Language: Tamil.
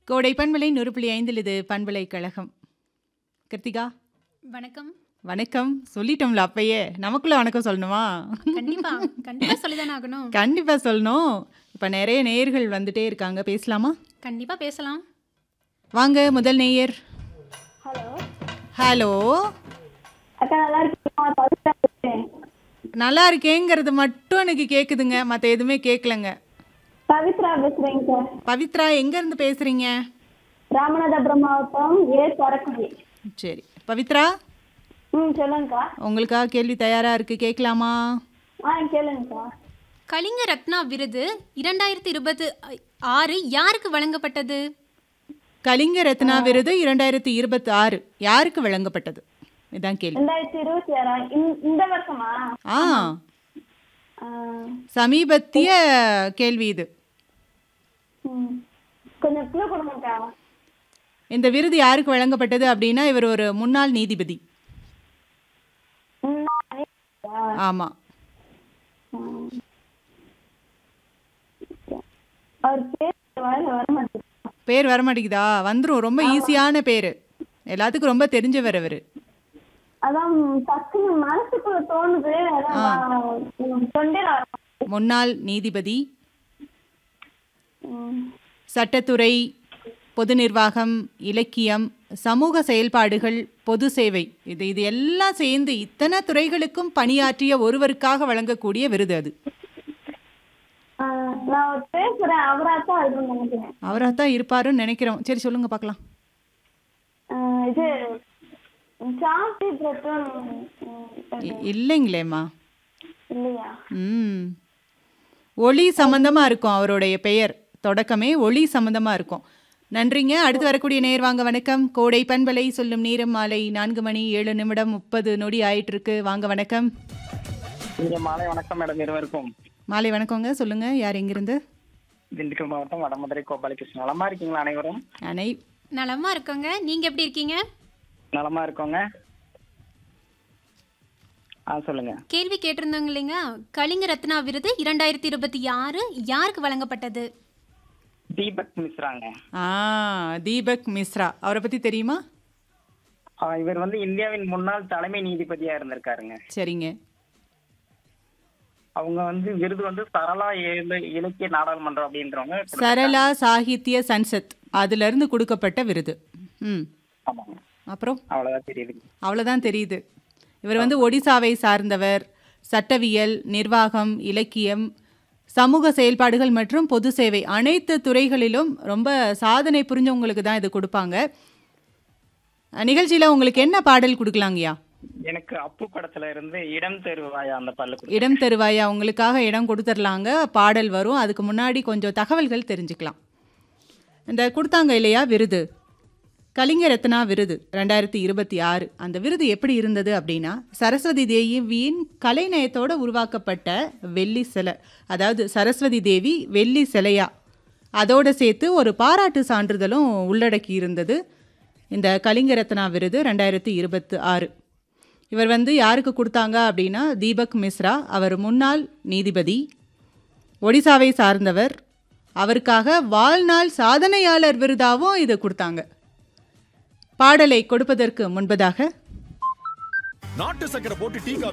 கோடை பண்பலை நூறு புள்ளி ஐந்தில் இது பண்பலை கழகம் கிருத்திகா வணக்கம் வணக்கம் சொல்லிட்டோம்ல அப்பயே நமக்குள்ள வணக்கம் சொல்லணுமா கண்டிப்பா கண்டிப்பா சொல்லிதானே ஆகணும் கண்டிப்பா சொல்லணும் இப்போ நிறைய நேயர்கள் வந்துட்டே இருக்காங்க பேசலாமா கண்டிப்பா பேசலாம் வாங்க முதல் நேயர் ஹலோ ஹலோ அக்கா நல்லா இருக்கீங்களா பவித்ரா பேசுறேன் நல்லா இருக்கேங்கிறது மட்டும் எனக்கு கேட்குதுங்க மற்ற எதுவுமே கேட்கலங்க பவித்ரா பேசுறேங்க சார் பவித்ரா எங்கேருந்து பேசுகிறீங்க ராமநாதபுரம் மாவட்டம் ஏ சரக்குடி சரி பவித்ரா ம் சொல்லுங்கக்கா உங்களுக்காக கேள்வி தயாராக இருக்குது கேட்கலாமா ஆ கேளுங்கக்கா கலிங்க ரத்னா விருது இரண்டாயிரத்தி இருபது ஆறு யாருக்கு வழங்கப்பட்டது கலிங்க ரத்னா விருது இரண்டாயிரத்தி இருபத்தி ஆறு யாருக்கு வழங்கப்பட்டது இதான் கேள்வி ரெண்டாயிரத்தி இருபத்தி ஆறா இந்த- இந்த வருஷமா ஆ ஆ, சமீபத்திய கேள்வி இது ம். கொஞ்சம் க்ளூ கொடுங்கக்கா இந்த விருது யாருக்கு வழங்கப்பட்டது அப்படின்னா இவர் ஒரு முன்னாள் நீதிபதி ம், ஆமாம் ம். அவர் பேர் வாயில வர மாட்டேங்குது பேர் வரமாட்டேங்குதா வந்துரும் ரொம்ப ஈஸியான பேர் எல்லாத்துக்கும் ரொம்ப தெரிஞ்சவர் அவர் அதான் டக்குன்னு மனசுக்குள்ள தோணுது அதான் தொண்டையில வர மாட்டேங்குது. முன்னாள் நீதிபதி ம். சட்டத்துறை பொது நிர்வாகம் இலக்கியம் சமூக செயல்பாடுகள் பொது சேவை இது இது எல்லாம் சேர்ந்து இத்தனை துறைகளுக்கும் பணியாற்றிய ஒருவருக்காக வழங்கக்கூடிய விருது அது ஆ, நான் ஒரு பேசுறேன் அவரா தான் இருக்கும்னு நினைக்கிறேன் அவராக தான் இருப்பாருன்னு நினைக்கிறோம் சரி சொல்லுங்க பார்க்கலாம் ஆ, இது சாந்தி பிரதன் இ- இல்லைங்களேம்மா இல்லையா ம் ஒளி சம்பந்தமாக இருக்கும் அவருடைய பெயர் தொடக்கமே ஒளி சம்பந்தமாக இருக்கும் நன்றிங்க அடுத்து வரக்கூடிய நேர் வாங்க வணக்கம் கோடை பண்பலை சொல்லும் நேரம் மாலை நான்கு மணி ஏழு நிமிடம் முப்பது நொடி ஆயிட்டு இருக்கு வாங்க வணக்கம் இங்க மாலை வணக்கம் மேடம் இருவருக்கும் மாலை வணக்கங்க சொல்லுங்க யார் எங்கிருந்து திண்டுக்கல் மாவட்டம் வடமதுரை கோபாலகிருஷ்ணன் நலமா இருக்கீங்களா அனைவரும் அனை நலமா இருக்கோங்க நீங்க எப்படி இருக்கீங்க நலமா இருக்கோங்க ஆ சொல்லுங்க கேள்வி கேட்டிருந்தோங்க இல்லைங்க கலிங்க ரத்னா விருது இரண்டாயிரத்தி இருபத்தி ஆறு யாருக்கு வழங்கப்பட்டது தீபக் மிஸ்ராங்க ஆ தீபக் மிஸ்ரா அவரை பற்றி தெரியுமா ஆ, இவர் வந்து இந்தியாவின் முன்னாள் தலைமை நீதிபதியா இருந்திருக்காருங்க சரிங்க அவங்க வந்து விருது வந்து சரளா இல- இலக்கிய நாடாளுமன்றம் அப்படின்றவங்க சரளா சாகித்ய சன்சத் அதிலிருந்து கொடுக்கப்பட்ட விருது ம் ஆமாங்க அப்புறம் அவ்வளவுதான் தெரியுது அவ்வளோதான் தெரியுது இவர் வந்து ஒடிசாவை சார்ந்தவர் சட்டவியல் நிர்வாகம் இலக்கியம் சமூக செயல்பாடுகள் மற்றும் பொது சேவை அனைத்து துறைகளிலும் ரொம்ப சாதனை புரிஞ்சவங்களுக்கு தான் இது கொடுப்பாங்க நிகழ்ச்சியில் உங்களுக்கு என்ன பாடல் கொடுக்கலாங்கய்யா எனக்கு அப்பு படத்துல இருந்து இடம் தேர்வாயா அந்த பல்லு கொடு- இடம் தருவாயா உங்களுக்காக இடம் கொடுத்துர்லாங்க பாடல் வரும் அதுக்கு முன்னாடி கொஞ்சம் தகவல்கள் தெரிஞ்சுக்கலாம் இந்த கொடுத்தாங்க இல்லையா விருது கலிங்க ரத்னா விருது ரெண்டாயிரத்தி இருபத்தி ஆறு அந்த விருது எப்படி இருந்தது அப்படின்னா சரஸ்வதி தேவியின் கலைநயத்தோட உருவாக்கப்பட்ட வெள்ளி சிலை அதாவது சரஸ்வதி தேவி வெள்ளி சிலையா அதோட சேர்த்து ஒரு பாராட்டு சான்றிதழும் உள்ளடக்கி இருந்தது இந்த கலிங்க ரத்னா விருது ரெண்டாயிரத்தி இருபத்தி ஆறு இவர் வந்து யாருக்கு கொடுத்தாங்க அப்படின்னா தீபக் மிஸ்ரா அவர் முன்னாள் நீதிபதி ஒடிசாவை சார்ந்தவர் அவருக்காக வாழ்நாள் சாதனையாளர் விருதாவும் இது கொடுத்தாங்க பாடலை கொடுப்பதற்கு முன்பதாக நாட்டு சக்கரை போட்டு டீ